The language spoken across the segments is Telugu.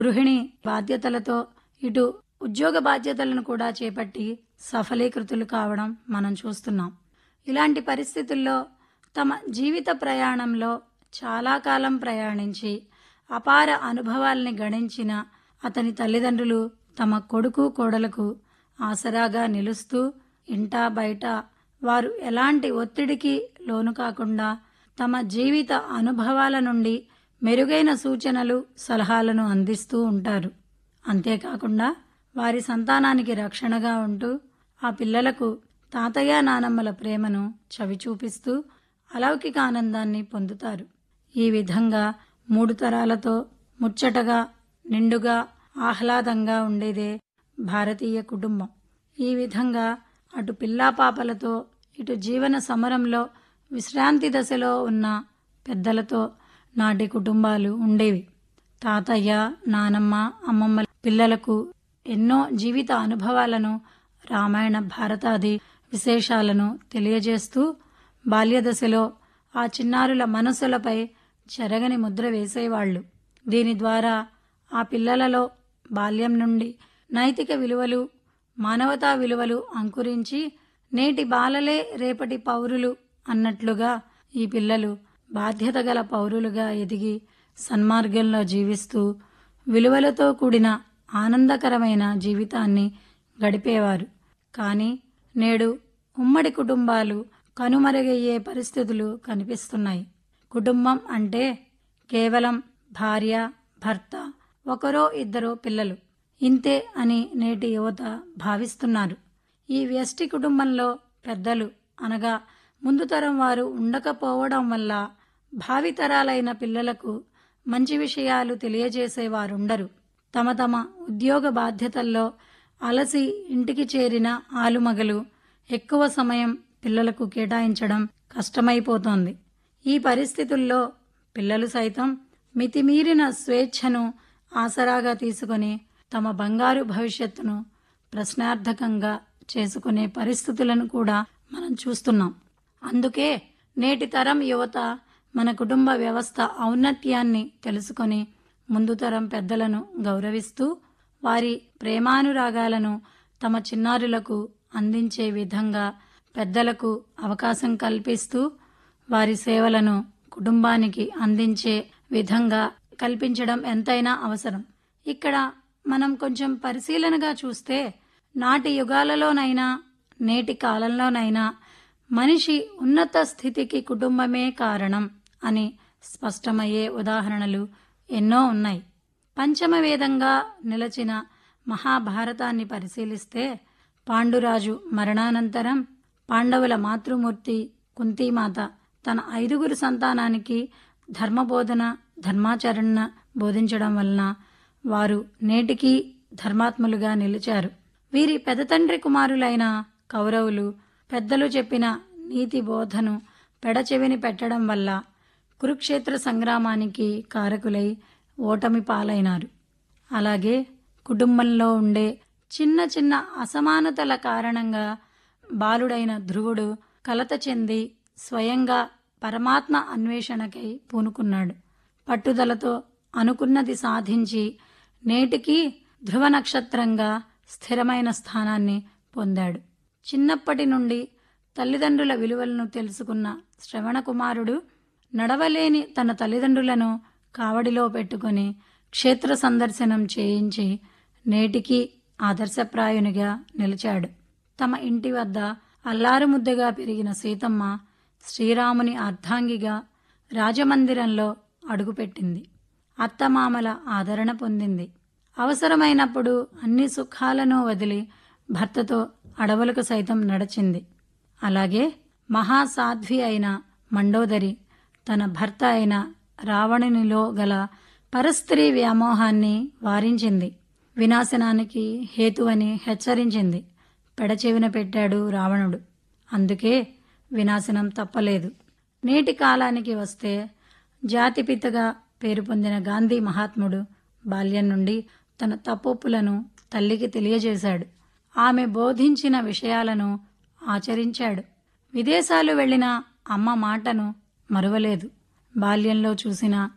గృహిణి బాధ్యతలతో ఇటు ఉద్యోగ బాధ్యతలను కూడా చేపట్టి సఫలీకృతులు కావడం మనం చూస్తున్నాం ఇలాంటి పరిస్థితుల్లో తమ జీవిత ప్రయాణంలో చాలా కాలం ప్రయాణించి అపార అనుభవాల్ని గణించిన అతని తల్లిదండ్రులు తమ కొడుకు కోడలకు ఆసరాగా నిలుస్తూ ఇంటా బయట వారు ఎలాంటి ఒత్తిడికి లోను కాకుండా తమ జీవిత అనుభవాల నుండి మెరుగైన సూచనలు సలహాలను అందిస్తూ ఉంటారు అంతేకాకుండా వారి సంతానానికి రక్షణగా ఉంటూ ఆ పిల్లలకు తాతయ్య నానమ్మల ప్రేమను చవి చూపిస్తూ అలౌకిక ఆనందాన్ని పొందుతారు ఈ విధంగా మూడు తరాలతో ముచ్చటగా నిండుగా ఆహ్లాదంగా ఉండేదే భారతీయ కుటుంబం ఈ విధంగా అటు పిల్లా పాపలతో ఇటు జీవన సమరంలో విశ్రాంతి దశలో ఉన్న పెద్దలతో నాటి కుటుంబాలు ఉండేవి తాతయ్య నానమ్మ అమ్మమ్మ పిల్లలకు ఎన్నో జీవిత అనుభవాలను రామాయణ భారతాది విశేషాలను తెలియజేస్తూ బాల్యదశలో ఆ చిన్నారుల మనసులపై చెరగని ముద్ర వేసేవాళ్ళు దీని ద్వారా ఆ పిల్లలలో బాల్యం నుండి నైతిక విలువలు మానవతా విలువలు అంకురించి నేటి బాలలే రేపటి పౌరులు అన్నట్లుగా ఈ పిల్లలు బాధ్యత గల పౌరులుగా ఎదిగి సన్మార్గంలో జీవిస్తూ విలువలతో కూడిన ఆనందకరమైన జీవితాన్ని గడిపేవారు కానీ నేడు ఉమ్మడి కుటుంబాలు కనుమరుగయ్యే పరిస్థితులు కనిపిస్తున్నాయి కుటుంబం అంటే కేవలం భార్య భర్త ఒకరో ఇద్దరో పిల్లలు ఇంతే అని నేటి యువత భావిస్తున్నారు ఈ వ్యష్టి కుటుంబంలో పెద్దలు అనగా ముందు తరం వారు ఉండకపోవడం వల్ల భావితరాలైన పిల్లలకు మంచి విషయాలు తెలియజేసేవారుండరు తమ తమ ఉద్యోగ బాధ్యతల్లో అలసి ఇంటికి చేరిన ఆలుమగలు ఎక్కువ సమయం పిల్లలకు కేటాయించడం కష్టమైపోతోంది ఈ పరిస్థితుల్లో పిల్లలు సైతం మితిమీరిన స్వేచ్ఛను ఆసరాగా తీసుకొని తమ బంగారు భవిష్యత్తును ప్రశ్నార్థకంగా చేసుకునే పరిస్థితులను కూడా మనం చూస్తున్నాం అందుకే నేటి తరం యువత మన కుటుంబ వ్యవస్థ ఔన్నత్యాన్ని తెలుసుకొని ముందు తరం పెద్దలను గౌరవిస్తూ వారి ప్రేమానురాగాలను తమ చిన్నారులకు అందించే విధంగా పెద్దలకు అవకాశం కల్పిస్తూ వారి సేవలను కుటుంబానికి అందించే విధంగా కల్పించడం ఎంతైనా అవసరం ఇక్కడ మనం కొంచెం పరిశీలనగా చూస్తే నాటి యుగాలలోనైనా నేటి కాలంలోనైనా మనిషి ఉన్నత స్థితికి కుటుంబమే కారణం అని స్పష్టమయ్యే ఉదాహరణలు ఎన్నో ఉన్నాయి పంచమ వేదంగా నిలచిన మహాభారతాన్ని పరిశీలిస్తే పాండురాజు మరణానంతరం పాండవుల మాతృమూర్తి కుంతీమాత తన ఐదుగురు సంతానానికి ధర్మబోధన ధర్మాచరణ బోధించడం వలన వారు నేటికి ధర్మాత్ములుగా నిలిచారు వీరి పెదతండ్రి కుమారులైన కౌరవులు పెద్దలు చెప్పిన నీతి బోధను పెడచెవిని పెట్టడం వల్ల కురుక్షేత్ర సంగ్రామానికి కారకులై ఓటమి పాలైనారు అలాగే కుటుంబంలో ఉండే చిన్న చిన్న అసమానతల కారణంగా బాలుడైన ధ్రువుడు కలత చెంది స్వయంగా పరమాత్మ అన్వేషణకై పూనుకున్నాడు పట్టుదలతో అనుకున్నది సాధించి నేటికి ధ్రువ నక్షత్రంగా స్థిరమైన స్థానాన్ని పొందాడు చిన్నప్పటి నుండి తల్లిదండ్రుల విలువలను తెలుసుకున్న శ్రవణ కుమారుడు నడవలేని తన తల్లిదండ్రులను కావడిలో పెట్టుకుని క్షేత్ర సందర్శనం చేయించి నేటికి ఆదర్శప్రాయునిగా నిలిచాడు తమ ఇంటి వద్ద అల్లారుముద్దగా పెరిగిన సీతమ్మ శ్రీరాముని అర్ధాంగిగా రాజమందిరంలో అడుగుపెట్టింది అత్తమామల ఆదరణ పొందింది అవసరమైనప్పుడు అన్ని సుఖాలను వదిలి భర్తతో అడవులకు సైతం నడిచింది అలాగే మహాసాధ్వి అయిన మండోదరి తన భర్త అయిన రావణునిలో గల పరస్త్రీ వ్యామోహాన్ని వారించింది వినాశనానికి హేతువని హెచ్చరించింది పెడచెవిన పెట్టాడు రావణుడు అందుకే వినాశనం తప్పలేదు నేటి కాలానికి వస్తే జాతిపితగా పేరు పొందిన గాంధీ మహాత్ముడు బాల్యం నుండి తన తప్పొప్పులను తల్లికి తెలియజేశాడు ఆమె బోధించిన విషయాలను ఆచరించాడు విదేశాలు వెళ్ళిన అమ్మ మాటను మరువలేదు బాల్యంలో చూసిన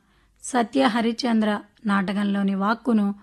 సత్య హరిశ్చంద్ర నాటకంలోని వాక్కును